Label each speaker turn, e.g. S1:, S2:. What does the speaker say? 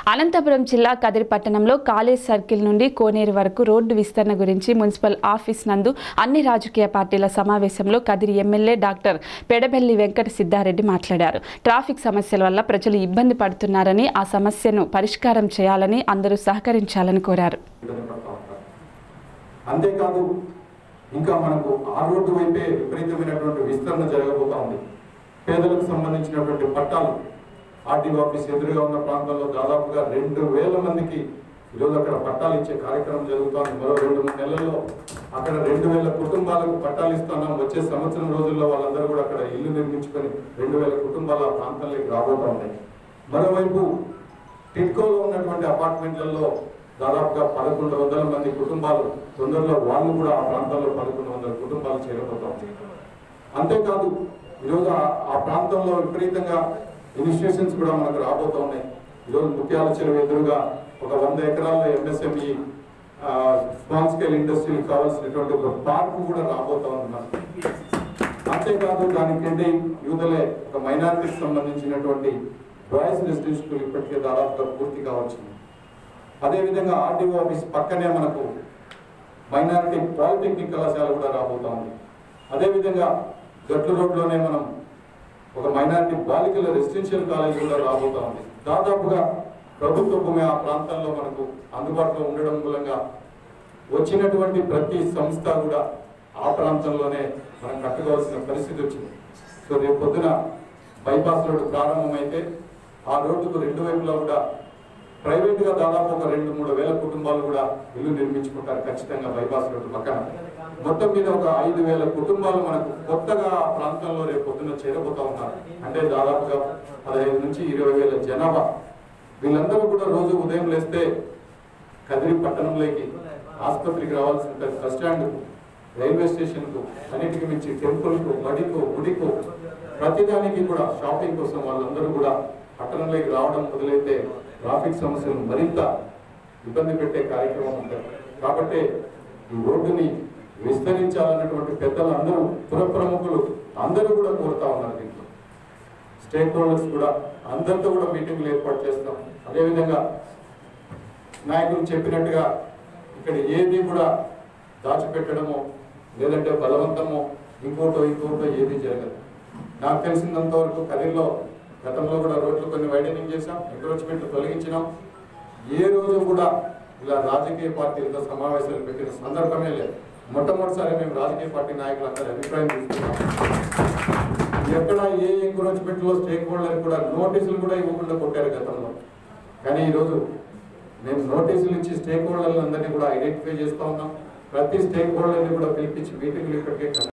S1: అనంతపురం జిల్లా కదిరి పట్టణంలో college circle నుండి కోనేరు వరకు రోడ్డు విస్తరణ గురించి మున్సిపల్ ఆఫీస్ నందు అన్ని రాజకీయ పార్టీల సమావేశంలో కదిరి ఎమ్మెల్యే డాక్టర్ పెడబెల్లి వెంకట సిద్ధారెడ్డి మాట్లాడారు ట్రాఫిక్ సమస్యల వల్ల ప్రజలు ఇబ్బంది పడుతున్నారని ఆ సమస్యను పరిష్కారం చేయాలని అందరూ సహకరించాలని కోరారు
S2: పడతా ఉంటారు. అంతేకాదు ఇంకా మనకు ఆ రోడ్డు వైపే విపరీతమైనటువంటి విస్తరణ జరగబోతా ఉంది పేదలకు సంబంధించినటువంటి పట్టాలు ఆర్టీఓ ఆఫీస్ ఎదురుగా ఉన్న ప్రాంతంలో దాదాపుగా రెండు వేల మందికి ఈరోజు అక్కడ పట్టాలు ఇచ్చే కార్యక్రమం జరుగుతోంది మరో రెండు మూడు నెలల్లో అక్కడ రెండు వేల కుటుంబాలకు పట్టాలు ఇస్తున్నాం వచ్చే సంవత్సరం రోజుల్లో వాళ్ళందరూ కూడా అక్కడ ఇల్లు నిర్మించుకొని రెండు వేల కుటుంబాల ఆ ప్రాంతంలోకి రాబోతా ఉన్నాయి మరోవైపు టిడ్కోలో ఉన్నటువంటి అపార్ట్మెంట్లలో దాదాపుగా పదకొండు వందల మంది కుటుంబాలు తొందరలో వాళ్ళు కూడా ఆ ప్రాంతంలో పదకొండు వందల కుటుంబాలు చేరబోతా ఉన్నాయి అంతేకాదు ఈరోజు ఆ- ఆ ప్రాంతంలో విపరీతంగా ఇనిషియేషన్స్ కూడా మనకు రాబోతా ఉన్నాయి ఈరోజు ముత్యాల చెరువు ఎదురుగా ఒక వంద ఎకరాల్లో ఎంఎస్ఎంఈ స్మాల్ స్కేల్ ఇండస్ట్రీకి కావాల్సినటువంటి ఒక పార్క్ కూడా రాబోతా ఉంది మనకు అంతేకాదు దానికంటే యువతలే ఒక మైనారిటీకి సంబంధించినటువంటి బాయ్స్ రెసిడెన్షియల్ స్కూల్ ఇప్పటికే దాదాపుగా పూర్తి కావచ్చింది అదేవిధంగా ఆర్టీఓ ఆఫీస్ పక్కనే మనకు మైనారిటీ పాలిటెక్నిక్ కళాశాల కూడా రాబోతా ఉంది అదేవిధంగా గట్ల రోడ్లోనే మనం ఒక మైనారిటీ బాలికల రెసిడెన్షియల్ కాలేజ్ కూడా రాబోతా ఉంది దాదాపుగా ప్రభుత్వ భూమి ఆ ప్రాంతంలో మనకు అందుబాటులో ఉండడం మూలంగా వచ్చినటువంటి ప్రతి సంస్థ కూడా ఆ ప్రాంతంలోనే మనం కట్టుకోవాల్సిన పరిస్థితి వచ్చింది సో రేపు పొద్దున బైపాస్ రోడ్డు ప్రారంభమైతే ఆ రోడ్డుకు రెండు వైపులా కూడా ప్రైవేట్ గా దాదాపు ఒక రెండు మూడు వేల కుటుంబాలు కూడా ఇల్లు నిర్మించుకుంటారు ఖచ్చితంగా బైపాస్ రోడ్డు పక్కన మొత్తం మీద ఒక ఐదు వేల కుటుంబాలు మనకు కొత్తగా ఆ ప్రాంతంలో రేపు పొద్దున చేరబోతా ఉన్నారు అంటే దాదాపుగా పదహైదు నుంచి ఇరవై వేల జనాభా వీళ్ళందరూ కూడా రోజు ఉదయం లేస్తే కదిరి పట్టణంలోకి ఆసుపత్రికి రావాల్సిన బస్ స్టాండ్ రైల్వే స్టేషన్ కు అన్నిటికి మించి టెంపుల్ కు బడికు గుడికు ప్రతిదానికి కూడా షాపింగ్ కోసం వాళ్ళందరూ కూడా పట్టణంలోకి రావడం మొదలైతే ట్రాఫిక్ సమస్యలు మరింత ఇబ్బంది పెట్టే కార్యక్రమం ఉంటుంది కాబట్టి ఈ రోడ్డుని విస్తరించాలన్నటువంటి పెద్దలు అందరూ పుర ప్రముఖులు అందరూ కూడా కోరుతా ఉన్నారు దీంట్లో స్టేక్ హోల్డర్స్ కూడా అందరితో కూడా మీటింగ్లు ఏర్పాటు చేస్తాం అదేవిధంగా నాయకులు చెప్పినట్టుగా ఇక్కడ ఏది కూడా దాచిపెట్టడమో లేదంటే బలవంతమో ఇంకోటో ఇంకోటో ఏది జరగదు నాకు తెలిసినంత వరకు కదిరిలో గతంలో కూడా రోడ్లు కొన్ని వైడనింగ్ చేశాం ఎంక్రోచ్మెంట్ తొలగించినాం ఏ రోజు కూడా ఇలా రాజకీయ పార్టీలతో సమావేశాలు పెట్టిన సందర్భమే లేదు మొట్టమొదటిసారి మేము రాజకీయ పార్టీ నాయకులందరి అభిప్రాయం తీసుకున్నాం ఎక్కడ ఏ ఎంక్రోచ్మెంట్ లో స్టేక్ హోల్డర్ కూడా నోటీసులు కూడా ఇవ్వకుండా కొట్టారు గతంలో కానీ ఈరోజు మేము నోటీసులు ఇచ్చి స్టేక్ హోల్డర్లందరినీ కూడా ఐడెంటిఫై చేస్తా ఉన్నాం ప్రతి స్టేక్ హోల్డర్ని కూడా పిలిపించి మీటింగ్లు ఇప్పటికే